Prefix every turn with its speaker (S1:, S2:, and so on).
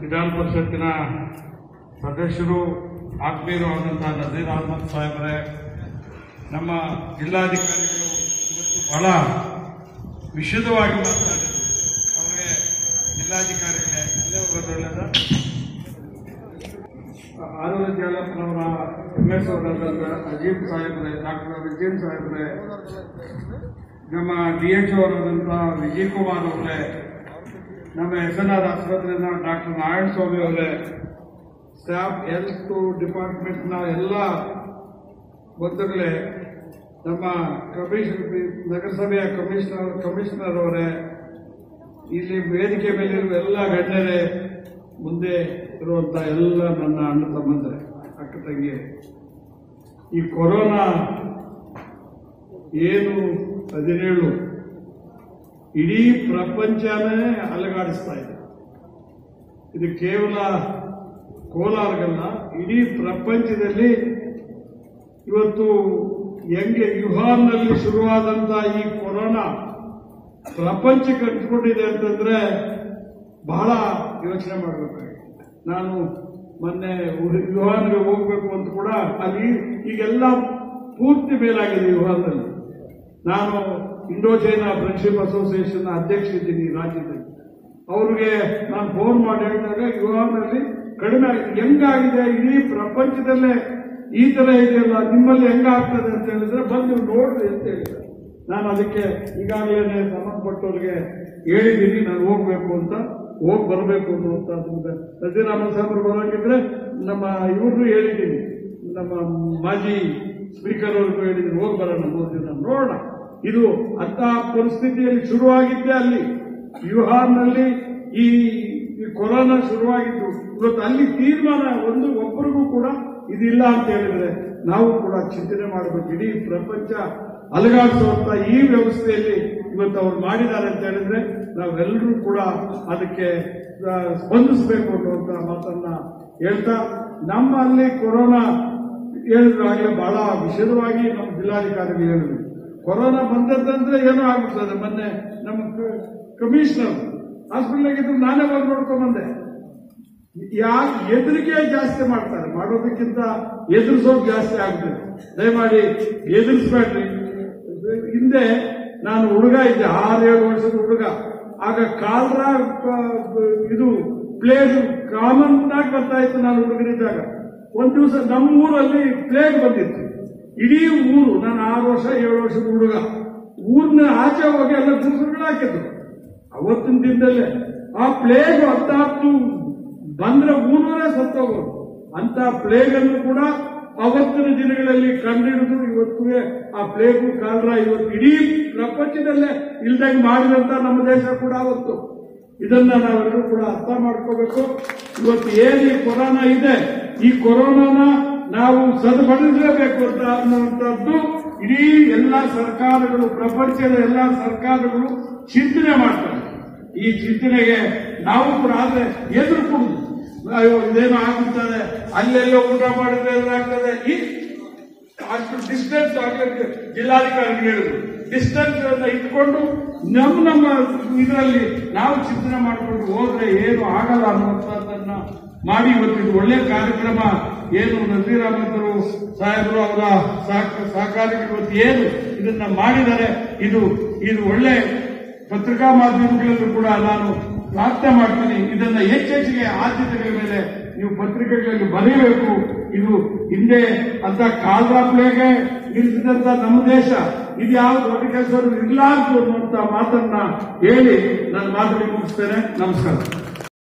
S1: ವಿಧಾನ ಪರಿಷತ್ತಿನ ಸದಸ್ಯರು ಆತ್ಮೀಯರು ಆದಂತಹ ನಜೀರ್ ಅಹಮದ್ ಸಾಹೇಬರೇ ನಮ್ಮ ಜಿಲ್ಲಾಧಿಕಾರಿಗಳು ಇವತ್ತು ಬಹಳ ವಿಶದವಾಗಿ ಮಾತನಾಡಿದರು ಅವರಿಗೆ ಜಿಲ್ಲಾಧಿಕಾರಿಗಳೇ ಅಲ್ಲೇ ಹೋಗೋದು ಒಳ್ಳೆಯದ ಆರೋಗ್ಯ ಜಾಲಪ್ಪನವರ ಎಂ ಎಸ್ ಅವರಾದಂಥ ಅಜೀಬ್ ಸಾಹೇಬ್ರೆ ಡಾಕ್ಟರ್ ವಿಜಯನ್ ಸಾಹೇಬ್ರೆ ನಮ್ಮ ಡಿ ಎಚ್ ಅವರಾದಂಥ ವಿಜಯ್ ಕುಮಾರ್ ಅವರೇ ನಮ್ಮ ಎಸ್ ಎನ್ ಆರ್ ಆಸ್ಪತ್ರೆಯ ಡಾಕ್ಟರ್ ನಾರಾಯಣ ಸ್ವಾಮಿ ಅವರೇ ಸ್ಟಾಫ್ ಹೆಲ್ತ್ ಡಿಪಾರ್ಟ್ಮೆಂಟ್ನ ಎಲ್ಲ ಬಂಧುಗಳೇ ನಮ್ಮ ಕಮಿಷನರ್ ನಗರಸಭೆಯ ಕಮಿಷನರ್ ಕಮಿಷನರ್ ಅವರೇ ಇಲ್ಲಿ ವೇದಿಕೆ ಮೇಲಿರುವ ಎಲ್ಲ ಗಣ್ಯರೇ ಮುಂದೆ ಇರುವಂತ ಎಲ್ಲ ನನ್ನ ಅಣ್ಣ ತಮ್ಮಂದ್ರೆ ಅಕ್ಕ ತಂಗಿ ಈ ಕೊರೋನಾ ಏನು ಹದಿನೇಳು ಇಡೀ ಪ್ರಪಂಚನೇ ಅಲಗಾಡಿಸ್ತಾ ಇದೆ ಇದು ಕೇವಲ ಕೋಲಾರ್ಗಲ್ಲ ಇಡೀ ಪ್ರಪಂಚದಲ್ಲಿ ಇವತ್ತು ಹೆಂಗೆ ಯುಹಾನ್ನಲ್ಲಿ ಶುರುವಾದಂತ ಈ ಕೊರೋನಾ ಪ್ರಪಂಚಕ್ಕೆ ಅಂಟ್ಕೊಂಡಿದೆ ಅಂತಂದ್ರೆ ಬಹಳ ಯೋಚನೆ ಮಾಡಬೇಕಾಗಿದೆ ನಾನು ಮೊನ್ನೆ ಯುಹಾನ್ಗೆ ಹೋಗ್ಬೇಕು ಅಂತ ಕೂಡ ಅಲ್ಲಿ ಈಗೆಲ್ಲ ಪೂರ್ತಿ ಮೇಲಾಗಿದೆ ಯುಹಾನ್ನಲ್ಲಿ ನಾನು ಇಂಡೋ ಚೈನಾ ಫ್ರೆಂಡ್ಶಿಪ್ ಅಸೋಸಿಯೇಷನ್ ಅಧ್ಯಕ್ಷ ಇದ್ದೀನಿ ರಾಜ್ಯದಲ್ಲಿ ಅವ್ರಿಗೆ ನಾನು ಫೋನ್ ಮಾಡಿ ಹೇಳಿದಾಗ ಯುಹಾನ್ನಲ್ಲಿ ಕಡಿಮೆ ಆಗಿದೆ ಹೆಂಗಾಗಿದೆ ಇಡೀ ಪ್ರಪಂಚದಲ್ಲೇ ಈ ತರ ಇದೆಯಲ್ಲ ನಿಮ್ಮಲ್ಲಿ ಹೆಂಗಾಗ್ತದೆ ಅಂತ ಹೇಳಿದ್ರೆ ಬಂದು ನೋಡ್ರಿ ಅಂತ ಹೇಳಿದ್ದಾರೆ ನಾನು ಅದಕ್ಕೆ ಈಗಾಗಲೇ ಸಂಬಂಧಪಟ್ಟವ್ರಿಗೆ ಹೇಳಿದ್ದೀನಿ ನಾನು ಹೋಗ್ಬೇಕು ಅಂತ ಹೋಗಿ ಬರಬೇಕು ಅನ್ನುವಂಥದ್ದು ನಜೀರಾಮನ್ ಸಾಹೇಬರು ಬರೋಂಗಿದ್ರೆ ನಮ್ಮ ಇವ್ರನ್ನೂ ಹೇಳಿದ್ದೀನಿ ನಮ್ಮ ಮಾಜಿ ಸ್ಪೀಕರ್ ಅವ್ರಿಗೂ ಹೇಳಿದ್ದೀನಿ ಹೋಗಿ ಬರೋಣ ಮೂರು ದಿನ ನೋಡೋಣ ಇದು ಅಂತ ಪರಿಸ್ಥಿತಿಯಲ್ಲಿ ಶುರುವಾಗಿದ್ದೆ ಅಲ್ಲಿ ಯುಹಾನ್ನಲ್ಲಿ ಈ ಈ ಕೊರೋನಾ ಶುರುವಾಗಿದ್ದು ಇವತ್ತು ಅಲ್ಲಿ ತೀರ್ಮಾನ ಒಂದು ಒಬ್ಬರಿಗೂ ಕೂಡ ಇದಿಲ್ಲ ಅಂತ ಹೇಳಿದ್ರೆ ನಾವು ಕೂಡ ಚಿಂತನೆ ಮಾಡಬೇಕು ಇಡೀ ಪ್ರಪಂಚ ಅಲಗಾಡಿಸುವಂತ ಈ ವ್ಯವಸ್ಥೆಯಲ್ಲಿ ಇವತ್ತು ಅವ್ರು ಮಾಡಿದ್ದಾರೆ ಅಂತ ಹೇಳಿದ್ರೆ ನಾವೆಲ್ಲರೂ ಕೂಡ ಅದಕ್ಕೆ ಆ, ಸ್ಪಂದಿಸಬೇಕು ಅನ್ನುವಂತ ಮಾತನ್ನ ಹೇಳ್ತಾ ನಮ್ಮಲ್ಲಿ ಕೊರೋನಾ ಹೇಳಿದ್ರು ಆಗಲೇ ಬಹಳ ವಿಶದವಾಗಿ ನಮ್ಮ ಜಿಲ್ಲಾಧಿಕಾರಿಗಳು ಹೇಳಿದ್ರು ಕೊರೋನಾ ಬಂದದ್ದಂದ್ರೆ ಏನೋ ಆಗ್ಬಿಡ್ತದೆ ಮೊನ್ನೆ ನಮ್ಮ ಕ- ಕಮಿಷನರ್ ಹಾಸ್ಪಿಟಲ್ಗಿದ್ದು ನಾನೇ ಬಂದು ನೋಡ್ಕೊಂಡ್ ಬಂದೆ ಯಾಕೆ ಎದುರಿಕೆ ಜಾಸ್ತಿ ಮಾಡ್ತಾರೆ ಮಾಡೋದಕ್ಕಿಂತ ಎದುರಿಸೋದು ಜಾಸ್ತಿ ಆಗ್ತದೆ ದಯಮಾಡಿ ಎದುರಿಸ್ಬೇಡ್ರಿ ಹಿಂದೆ ನಾನು ಹುಡುಗ ಇದ್ದೆ ಆರು ಏಳು ವರ್ಷದ ಹುಡುಗ ಆಗ ಕಾಲ್ರ ಇದು ಪ್ಲೇಗ್ ಕಾಮನ್ ಆಗಿ ಬರ್ತಾ ಇತ್ತು ನಾನು ಹುಡುಗನಿದ್ದಾಗ ಒಂದ್ ದಿವಸ ನಮ್ಮೂರಲ್ಲಿ ಪ್ಲೇಗ್ ಬಂದಿತ್ತು ಇಡೀ ಊರು ನಾನು ಆರು ವರ್ಷ ಏಳು ವರ್ಷದ ಹುಡುಗ ಊರಿನ ಆಚೆ ಹೋಗಿ ಎಲ್ಲ ದಿವಸಗಳು ಹಾಕಿದ್ರು ಅವತ್ತಿನ ದಿನದಲ್ಲೇ ಆ ಪ್ಲೇಗ್ ಹತ್ತಾತ್ತು ಬಂದ್ರೆ ಊರೇ ಸತ್ತೋಗೋದು ಅಂತ ಪ್ಲೇಗ್ ಅನ್ನು ಕೂಡ ಅವತ್ತಿನ ದಿನಗಳಲ್ಲಿ ಕಂಡಿಡಿದು ಇವತ್ತಿಗೆ ಆ ಪ್ಲೇಗು ಕಾಲ್ರ ಇವತ್ತು ಇಡೀ ಪ್ರಪಂಚದಲ್ಲೇ ಇಲ್ದಂಗೆ ಮಾಡಿದಂತ ನಮ್ಮ ದೇಶ ಕೂಡ ಅವತ್ತು ಇದನ್ನ ನಾವೆಲ್ಲರೂ ಕೂಡ ಅರ್ಥ ಮಾಡ್ಕೋಬೇಕು ಇವತ್ತು ಏನು ಈ ಕೊರೋನಾ ಇದೆ ಈ ಕೊರೋನಾನ ನಾವು ಸದ್ಬಳಸಲೇಬೇಕು ಅಂತ ಅನ್ನುವಂಥದ್ದು ಇಡೀ ಎಲ್ಲ ಸರ್ಕಾರಗಳು ಪ್ರಪಂಚದ ಎಲ್ಲ ಸರ್ಕಾರಗಳು ಚಿಂತನೆ ಮಾಡ್ತಾರೆ ಈ ಚಿಂತನೆಗೆ ನಾವು ಕೂಡ ಆದ್ರೆ ಎದುರು ಕೊಡುದು ಅಯ್ಯೋ ಇದೇನೋ ಆಗುತ್ತದೆ ಅಲ್ಲೆಲ್ಲೋ ಊಟ ಮಾಡಿದ್ರೆ ಏನಾಗ್ತದೆ ಈ ಅಷ್ಟು ಡಿಸ್ಟೆನ್ಸ್ ಆಗ್ಲಿಕ್ಕೆ ಜಿಲ್ಲಾಧಿಕಾರಿಗಳು ಹೇಳಿದ್ರು ಡಿಸ್ಟೆನ್ಸ್ ಅನ್ನ ಇಟ್ಕೊಂಡು ನಮ್ಮ ನಮ್ಮ ಇದರಲ್ಲಿ ನಾವು ಚಿಂತನೆ ಮಾಡಿಕೊಂಡು ಹೋದ್ರೆ ಏನು ಆಗಲ್ಲ ಅನ್ನುವಂಥದ್ದನ್ನ ಮಾಡಿ ಇವತ್ತಿದು ಒಳ್ಳೆ ಕಾರ್ಯಕ್ರಮ ಏನು ನಜೀರ್ ಅಹಮದ್ರು ಸಾಹೇಬರು ಅವರ ಸಹಕ- ಸಹಕಾರಿಗಳು ಇವತ್ತು ಏನು ಇದನ್ನ ಮಾಡಿದ್ದಾರೆ ಇದು ಇದು ಒಳ್ಳೆ ಪತ್ರಿಕಾ ಮಾಧ್ಯಮಗಳಲ್ಲೂ ಕೂಡ ನಾನು ಪ್ರಾರ್ಥನೆ ಮಾಡ್ತೀನಿ ಇದನ್ನ ಹೆಚ್ಚೆಚ್ಚಿಗೆ ಆದ್ಯತೆಗಳ ಮೇಲೆ ನೀವು ಪತ್ರಿಕೆಗಳಲ್ಲಿ ಬರೆಯಬೇಕು ಇದು ಹಿಂದೆ ಅಂತ ಕಾಲ್ರಾಪ್ಲೆಗೆ ನಿಲ್ಲಿಸಿದಂತ ನಮ್ಮ ದೇಶ ಇದು ಯಾವ ದೊಡ್ಡ ಕೆಲಸ ಇರಲಾರ್ದು ಅನ್ನುವಂತ ಮಾತನ್ನ ಹೇಳಿ ನಾನು ಮಾತನ್ನು ಮುಗಿಸ್ತೇನೆ ನಮಸ್ಕಾರ